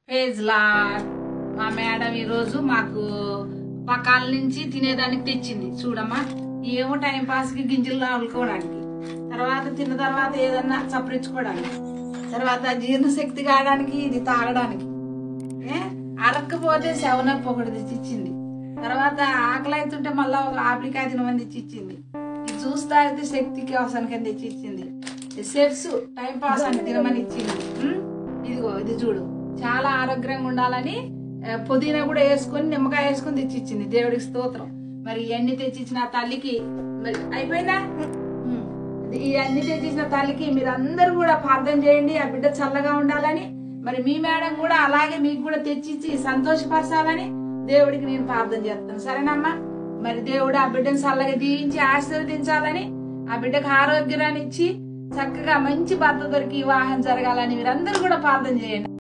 Page లా మా madam ఈరోజు మాకు పకాల నుంచి తినేదానికి తెచ్చింది చూడమ్మా ఏమో టైం పాస్ కి గింజలు రావుకోవడానికి తర్వాత తిన్న తర్వాత ఏదన్నా చప్పరించుకోవడానికి తర్వాత జీర్ణశక్తి కావడానికి ఇది తాగడానికి ఏ అరక్కపోతే సెవెనప్ ఒకటి తెచ్చి ఇచ్చింది తర్వాత ఆకలి అవుతుంటే మళ్ళా ఒక ఆపిలికాయ తినమని తెచ్చి ఇచ్చింది ఇది చూస్తా అయితే శక్తికి అవసరానికి తెచ్చి ఇచ్చింది సెట్స్ టైం పాస్ అని తినమని ఇచ్చింది ఉమ్, ఇదిగో ఇది చూడు చాలా ఆరోగ్యంగా ఉండాలని ఆ, పుదీనా కూడా వేసుకొని నిమ్మకాయ వేసుకొని తెచ్చి ఇచ్చింది దేవుడికి స్తోత్రం మరి ఇవన్నీ తెచ్చిచ్చిన ఆ తల్లికి మరి అయిపోయిందా ఉమ్. ఇవన్నీ తెచ్చిచ్చిన తల్లికి మీరు అందరూ కూడా ప్రార్థన చేయండి ఆ బిడ్డ చల్లగా ఉండాలని మరి మీ మేడం కూడా అలాగే మీకు కూడా తెచ్చిచ్చి సంతోషపరచాలని దేవుడికి నేను ప్రార్థన చేస్తాను సరేనమ్మా మరి దేవుడు ఆ బిడ్డను చల్లగా దీవించి ఆశీర్వదించాలని ఆ బిడ్డకు ఆరోగ్యాన్ని ఇచ్చి చక్కగా మంచి భర్త దొరికి వివాహం జరగాలని మీరందరూ కూడా ప్రార్థన చేయండి